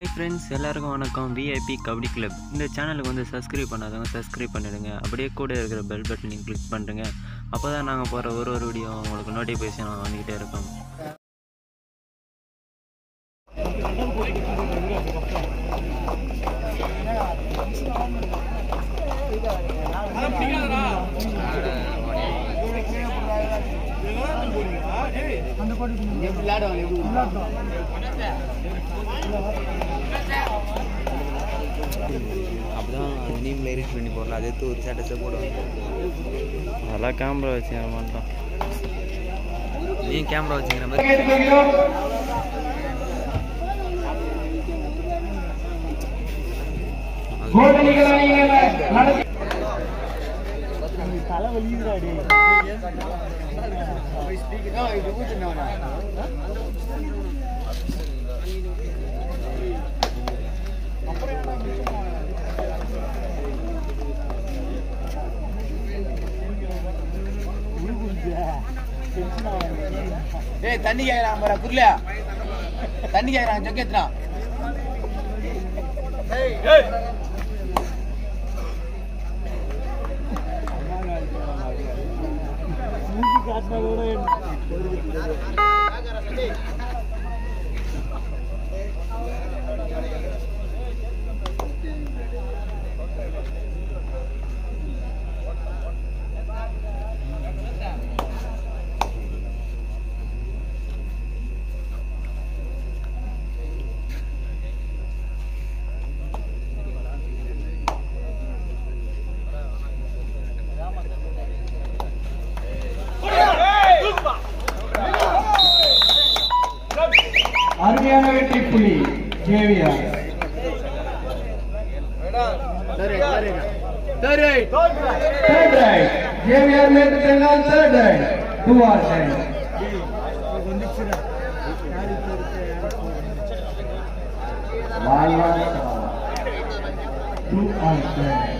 Hi friends எல்லாருக்கும் வணக்கம் VIP kabaddi club இந்த சேனலுக்கு வந்து சப்ஸ்கிரைப் பண்ணாதவங்க சப்ஸ்கிரைப் பண்ணிடுங்க அப்படியே கூட இருக்கிற பெல் பட்டனையும் கிளிக் பண்ணுறங்க அப்போ தான் நாங்கள் போகிற ஒரு ஒரு வீடியோ உங்களுக்கு நோட்டிஃபிகேஷன் வந்துக்கிட்டே இருக்கும் அப்பதான் நேம்ல எடிட் பண்ணி போடலாம் அதை எடுத்து ஒரு ஸ்டேட்டஸை போடுவாங்க அதெல்லாம் கேமரா வச்சு மாட்டோம் நீ கேமரா வச்சுக்கிற மாதிரி ஏய் தண்ணி கேக்குறான் பாரு புரியல தண்ணி கேக்குறான் ஜக்கெத்னா அருமையான வெற்றி புள்ளி கேவிஆர் சரி third right JVR made the Bengal third right two are ten Lal two are ten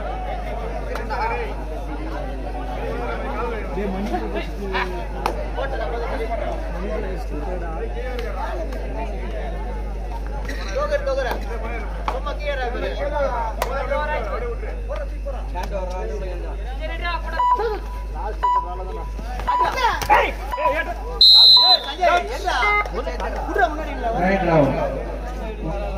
right round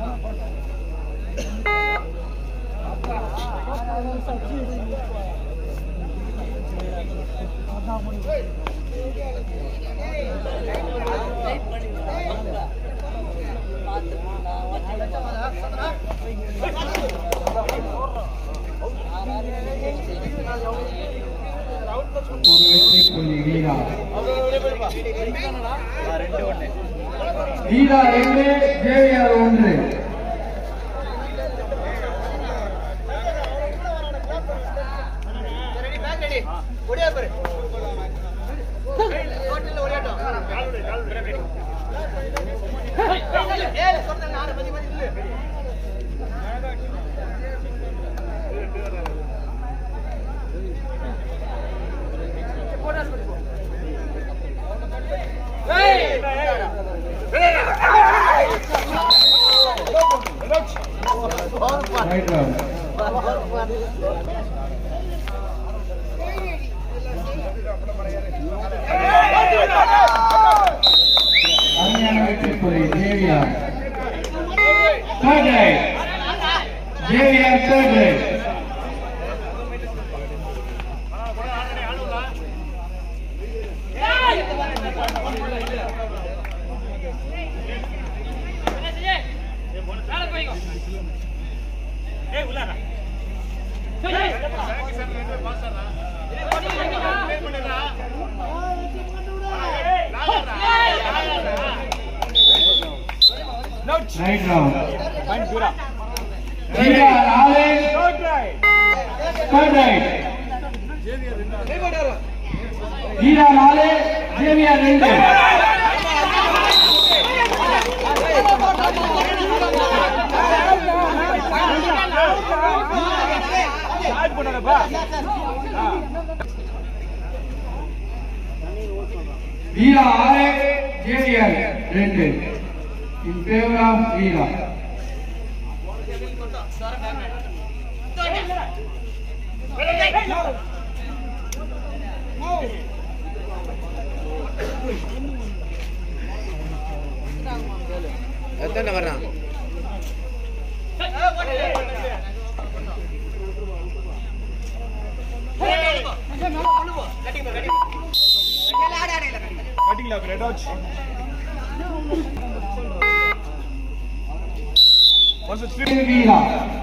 ஒரு வெற்றி புள்ளி வீரா வீரா ரெண்டு ஜேவிஆர் ஒன்று ரைட் ரவுண்ட் அருமையான வெற்றி புள்ளி JVR third right JVR third right right round Jeera நாலு தேர்ட் ரைட் ஜீரா நாலு ஜேவிஆர் ரெண்டு வீரா ஆறு ஜேவிஆர் ரெண்டு in favor of Veera. எத்தனை வர்றான் Veera.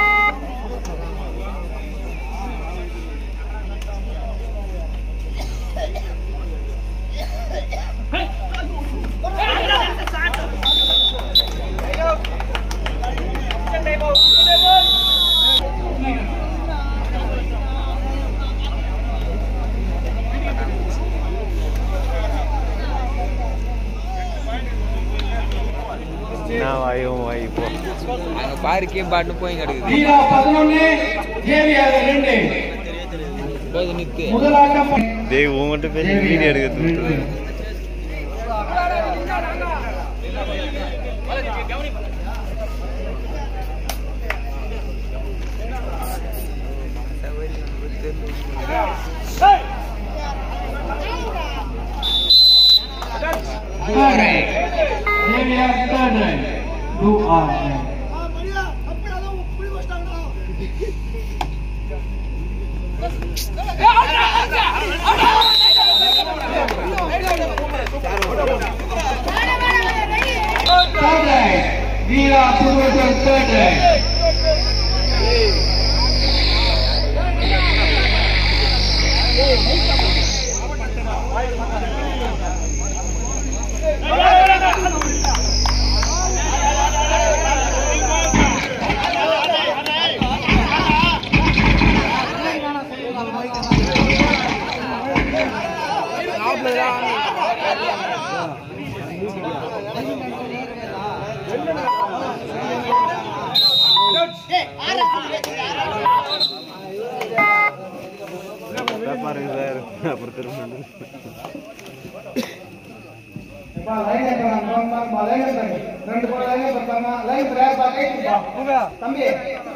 நான் வாயும் வாய் போ அங்கே பாருக்கே பாட்டுன்னு போய் கிடக்குது Veera பதினொன்னு ஜேவிஆர் ரெண்டு போது நித்து முதலாட்டம் டேய் உங்கள்கிட்ட பேசி வீடியோ எடுக்கிறது விட்டுரு. Third right. JVR third right. Do or die. Third right. Veera Purvasar third right. பாருங்க சார் அப்புறம் திரும்ப பா லைன் ஏத்துறாங்க பா பா லைன் ஏத்துறாங்க ரெண்டு பேர் லைன் ஏத்துறாங்க லைன் பிரேயர் பா கை பா தம்பி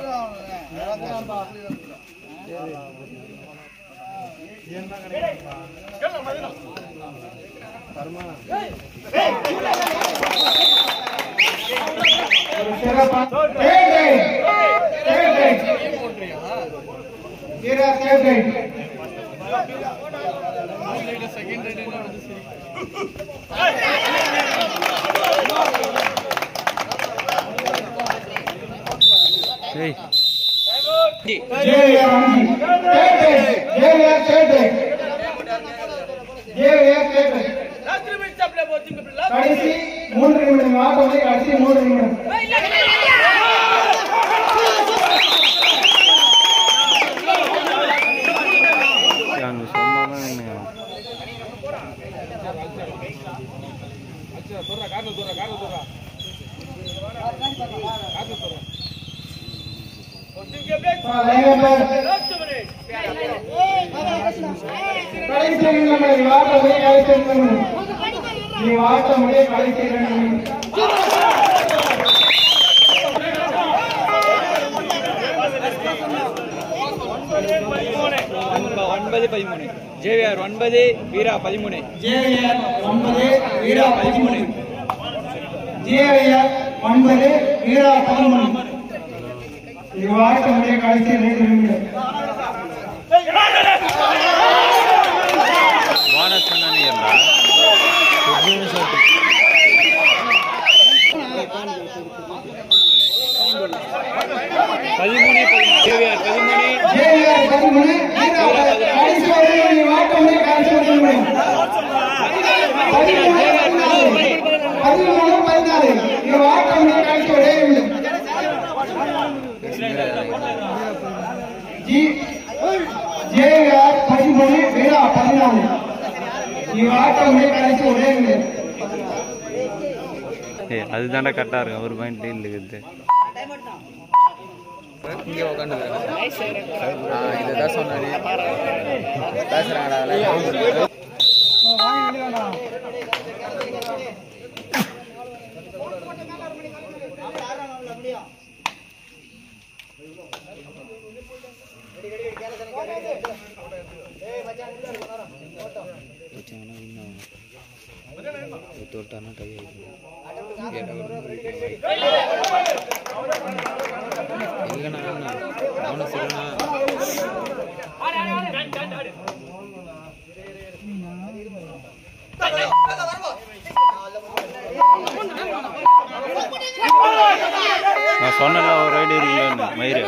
சிறப்பா third right third right Veera third right ஏய் JVR அஞ்சு third right JVR third right JVR third right கடைசி மூன்று நிமிடம் ஆட்டம் கடைசி மூன்று நிமிடம் அங்கே சும்மா தான் நின்னுங்க. கடைசி நிமிடம் நீ ஆட்ட முடிய கடைசி நிமிடம் நீ ஆட்ட முடிய கடைசி இரண்டு நிமிடம் ஒன்பது பதிமூணு ஜேவிஆர் ஒன்பது வீரா பதிமூணு ஜேவிஆர் ஒன்பது வீரா பதிமூணு ஜேவிஆர் ஒன்பது வீரா பதிமூணு நீ ஆட்ட முடிய கடைசி இரண்டு நிமிடம் போனஸ் தானே இருந்தா பதிமூணு ஜேவிஆர் பதிமூணு ஜேவிஆர் பதிமூணு வீரா கடைசி வரை நீ ஆட்ட முடிய கடைசி இரண்டு நிமிடம் பதிமூணு பதினாலு நீ ஆட்ட முடிய கடைசி ஒரே நிமிடம் ஜி ஜேஆர் பதிமூணு வீரா பதினாலு நீ ஆட்ட முடிய கடைசி ஒரே நிமிடம் ஏய் அதுதான்டா கரெக்டாக இருக்கும் ஒரு பாயிண்ட் லீல் இருக்குது இங்கே உட்காந்துருக்காங்க இதை தான் சொன்னாரு பேசுகிறாங்கடா வச்சாங்கன்னா win ஆகும். இது தொட்டான்னா tie ஆயிடும். இல்லைண்ணா இல்லைண்ணா அவனை சொல்லுண்ணா நான் சொன்னல ஒரு ரைடு இருக்குல்ல மயிறு